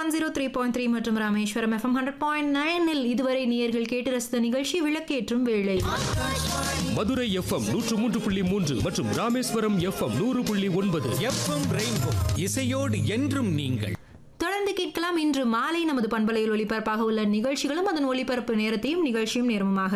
one zero three point three மற்றும் Rameswaram FM hundred point நைனில் இதுவரை நேயர்கள் கேட்டு ரசித்த நிகழ்ச்சி விளக்கேற்றும் வேளை மதுரை எஃப்எம் நூற்று மூன்று புள்ளி மூன்று மற்றும் ராமேஸ்வரம் எஃப்எம் நூறு புள்ளி ஒன்பது எஃப்எம் ரெயின்போ இசையோடு என்றும் நீங்கள் தொடர்ந்து கேட்கலாம் இன்று மாலை நமது பண்பலையில் ஒளிபரப்பாக உள்ள நிகழ்ச்சிகளும் அதன் ஒளிபரப்பு நேரத்தையும் நிகழ்ச்சியும் நேரமுமாக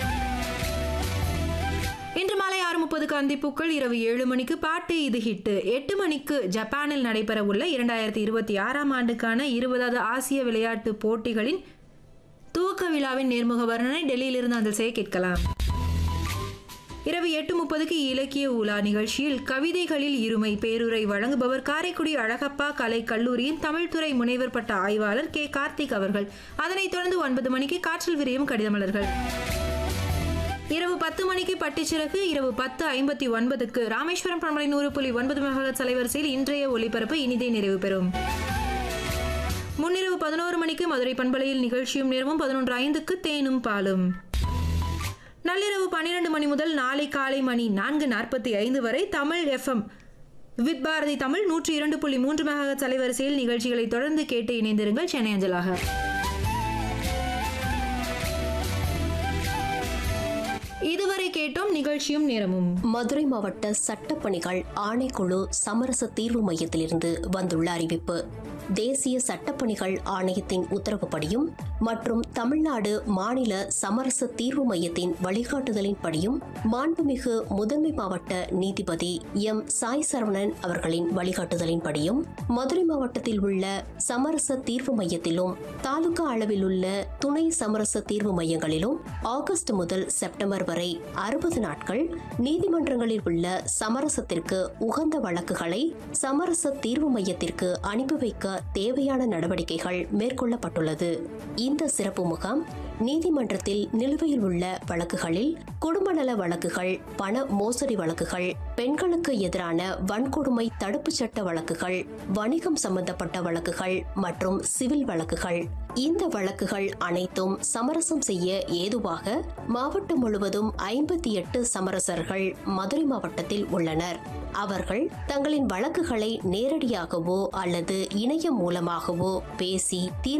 இன்று மாலை ஆறு முப்பதுக்கு அந்திப்பூக்கள் இரவு ஏழு மணிக்கு பாட்டு இது ஹிட்டு எட்டு மணிக்கு ஜப்பானில் நடைபெற உள்ள இரண்டாயிரத்தி இருபத்தி ஆறாம் ஆண்டுக்கான இருபதாவது ஆசிய விளையாட்டு போட்டிகளின் துவக்க விழாவின் நேர்முக வர்ணனை டெல்லியிலிருந்து அந்த செய்ய கேட்கலாம் இரவு எட்டு முப்பதுக்கு இலக்கிய உலா நிகழ்ச்சியில் கவிதைகளில் இருமை பேருரை வழங்குபவர் காரைக்குடி அழகப்பா கலை கல்லூரியின் தமிழ்துறை முனைவர் பட்ட ஆய்வாளர் கே கார்த்திக் அவர்கள் அதனைத் தொடர்ந்து ஒன்பது மணிக்கு காற்றில் விரியும் கடிதமலர்கள் இரவு பத்து மணிக்கு பட்டிச்சிறகு இரவு பத்து ஐம்பத்தி ஒன்பதுக்கு ராமேஸ்வரம் பண்பலை நூறு புள்ளி ஒன்பது மெகாஹெர்ட்ஸ் அலைவரிசையில் இன்றைய ஒலிபரப்பு இனிதே நிறைவு பெறும் முன்னிரவு பதினோரு மணிக்கு மதுரை பண்பலையில் நிகழ்ச்சியும் நேரமும் பதினொன்று ஐந்துக்கு தேனும் பாலும் நள்ளிரவு பன்னிரண்டு மணி முதல் நாளை காலை மணி நான்கு நாற்பத்தி ஐந்து வரை தமிழ் எஃப்எம் வித் பாரதி தமிழ் நூற்றி இரண்டு புள்ளி மூன்று மெகாஹெர்ட்ஸ் அலைவரிசையில் நிகழ்ச்சிகளை தொடர்ந்து கேட்டு இணைந்திருங்கள் சென்னை அஞ்சலாக இதுவரை கேட்டோம் நிகழ்ச்சியும் நேரமும் மதுரை மாவட்ட சட்டப்பணிகள் ஆணைக்குழு சமரச தீர்வு மையத்திலிருந்து வந்துள்ள அறிவிப்பு தேசிய சட்டப்பணிகள் ஆணையத்தின் உத்தரவுப்படியும் மற்றும் தமிழ்நாடு மாநில சமரச தீர்வு மையத்தின் வழிகாட்டுதலின்படியும் மாண்புமிகு முதன்மை மாவட்ட நீதிபதி எம் சாய் சரவணன் அவர்களின் வழிகாட்டுதலின்படியும் மதுரை மாவட்டத்தில் உள்ள சமரச தீர்வு மையத்திலும் தாலுகா அளவில் உள்ள துணை சமரச தீர்வு மையங்களிலும் ஆகஸ்ட் முதல் செப்டம்பர் வரை அறுபது நாட்கள் நீதிமன்றங்களில் உள்ள சமரசத்திற்கு உகந்த வழக்குகளை சமரச தீர்வு மையத்திற்கு அனுப்பி வைக்க தேவையான நடவடிக்கைகள் மேற்கொள்ளப்பட்டுள்ளது இந்த சிறப்பு முகாம் நீதிமன்றத்தில் நிலுவையில் உள்ள வழக்குகளில் குடும்ப நல வழக்குகள் பண மோசடி வழக்குகள் பெண்களுக்கு எதிரான வன்கொடுமை தடுப்புச் சட்ட வழக்குகள் வணிகம் சம்பந்தப்பட்ட வழக்குகள் மற்றும் சிவில் வழக்குகள் இந்த வழக்குகள் அனைத்தும் சமரசம் செய்ய ஏதுவாக மாவட்டம் முழுவதும் ஐம்பத்தி எட்டு சமரசர்கள் மதுரை மாவட்டத்தில் உள்ளனர் அவர்கள் தங்களின் வழக்குகளை நேரடியாகவோ அல்லது இணையம் மூலமாகவோ பேசி தீர்வு